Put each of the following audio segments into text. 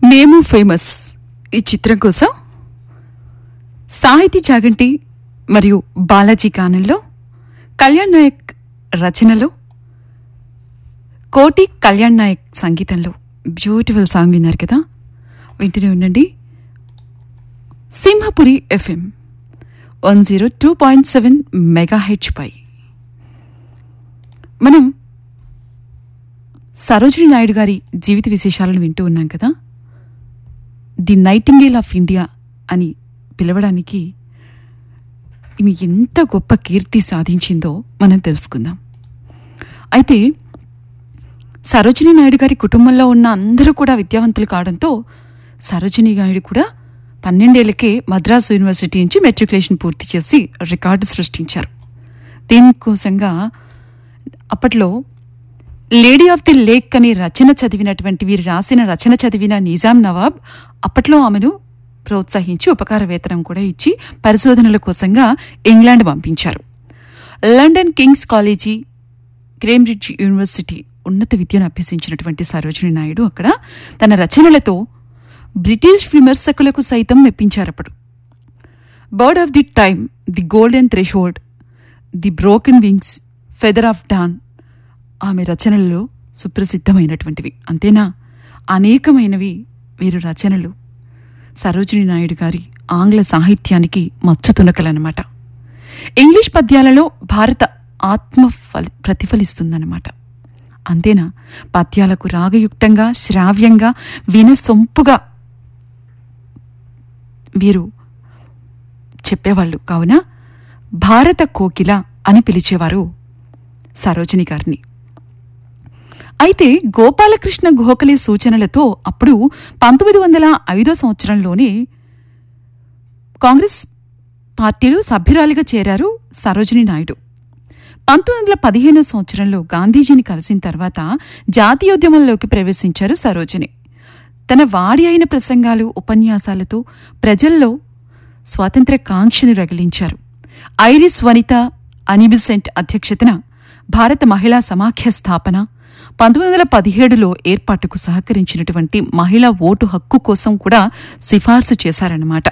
మేము ఫేమస్ ఈ చిత్రం కోసం సాహితీ చాగంటి మరియు బాలాజీ గానంలో కళ్యాణ్ నాయక్ రచనలో కోటి కళ్యాణ్ నాయక్ సంగీతంలో బ్యూటిఫుల్ సాంగ్ విన్నారు కదా వింటూనే ఉండండి Simhapuri FM one zero two point seven megahertz పై మనం సరోజిని నాయుడు గారి జీవిత విశేషాలను వింటూ ఉన్నాం కదా ది నైటింగేల్ ఆఫ్ ఇండియా అని పిలవడానికి ఈమె ఎంత గొప్ప కీర్తి సాధించిందో మనం తెలుసుకుందాం అయితే సరోజిని నాయుడు గారి కుటుంబంలో ఉన్న అందరూ కూడా విద్యావంతులు కావడంతో సరోజిని నాయుడు కూడా పన్నెండేళ్లకే మద్రాసు యూనివర్సిటీ నుంచి మెట్రికులేషన్ పూర్తి చేసి రికార్డు సృష్టించారు దీనికోసంగా అప్పట్లో లేడీ ఆఫ్ ది లేక్ అని రచన చదివినటువంటి వీరు రాసిన రచన చదివిన నిజాం నవాబ్ అప్పట్లో ఆమెను ప్రోత్సహించి ఉపకార వేతనం కూడా ఇచ్చి పరిశోధనల కోసంగా ఇంగ్లాండ్ పంపించారు London King's college Cambridge university ఉన్నత విద్యను అభ్యసించినటువంటి సరోజిని నాయుడు అక్కడ తన రచనలతో బ్రిటిష్ విమర్శకులకు సైతం మెప్పించారప్పుడు bird of the time the golden threshold the broken wings feather of dawn ఆమె రచనలలో సుప్రసిద్ధమైనటువంటివి అంతేనా అనేకమైనవి వీరు రచనలు సరోజిని నాయుడు గారి ఆంగ్ల సాహిత్యానికి మచ్చుతునకలన్నమాట ఇంగ్లీష్ పద్యాలలో భారత ఆత్మ ఫలి ప్రతిఫలిస్తుందన్నమాట అంతేనా పద్యాలకు రాగయుక్తంగా శ్రావ్యంగా వినసొంపుగా వీరు చెప్పేవాళ్ళు కావున భారత కోకిల అని పిలిచేవారు సరోజిని గారిని అయితే గోపాలకృష్ణ గోఖలే సూచనలతో అప్పుడు పంతొమ్మిది వందల ఐదో సంవత్సరంలోనే కాంగ్రెస్ పార్టీలో సభ్యురాలిగా చేరారు సరోజిని నాయుడు పంతొమ్మిది వందల పదిహేనో సంవత్సరంలో గాంధీజీని కలిసిన తర్వాత జాతీయోద్యమంలోకి ప్రవేశించారు సరోజిని తన వాడి అయిన ప్రసంగాలు ఉపన్యాసాలతో ప్రజల్లో స్వాతంత్ర్య కాంక్షను రగిలించారు ఐరిస్ వనిత అనిబిసెంట్ అధ్యక్షతన భారత మహిళా సమాఖ్య స్థాపన పంతొమ్మిది వందల పదిహేడులో ఏర్పాటుకు సహకరించినటువంటి మహిళా ఓటు హక్కు కోసం కూడా సిఫార్సు చేశారన్నమాట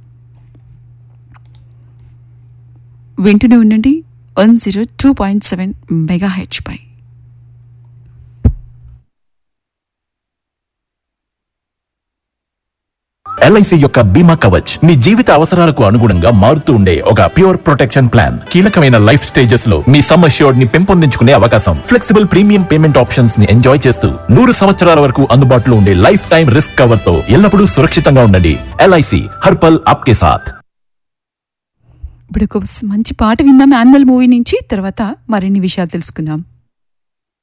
వింటూనే ఉండండి one zero two point seven megahertz పై ఎల్ఐసి యొక్క బీమా కవచ్ మీ జీవిత అవసరాలకు అనుగుణంగా మారుతూ ఉండే ఒక ప్యూర్ ప్రొటెక్షన్ ప్లాన్ కీలకమైన లైఫ్ స్టేజెస్ లో మీ సమ్ అష్యూర్డ్ ని పెంపొందించుకునే అవకాశం ఫ్లెక్సిబుల్ ప్రీమియం పేమెంట్ ఆప్షన్స్ ని ఎంజాయ్ చేస్తూ నూరు సంవత్సరాల వరకు అందుబాటులో ఉండే లైఫ్ టైం రిస్క్ కవర్ తో ఎల్లప్పుడూ సురక్షితంగా ఉండండి ఎల్ఐసి హర్పల్ ఆప్కే సాథ్ ఇప్పుడు ఒక మంచి పాట విందాం యాన్యువల్ మూవీ నుంచి తర్వాత మరిన్ని విషయాలు తెలుసుకుందాం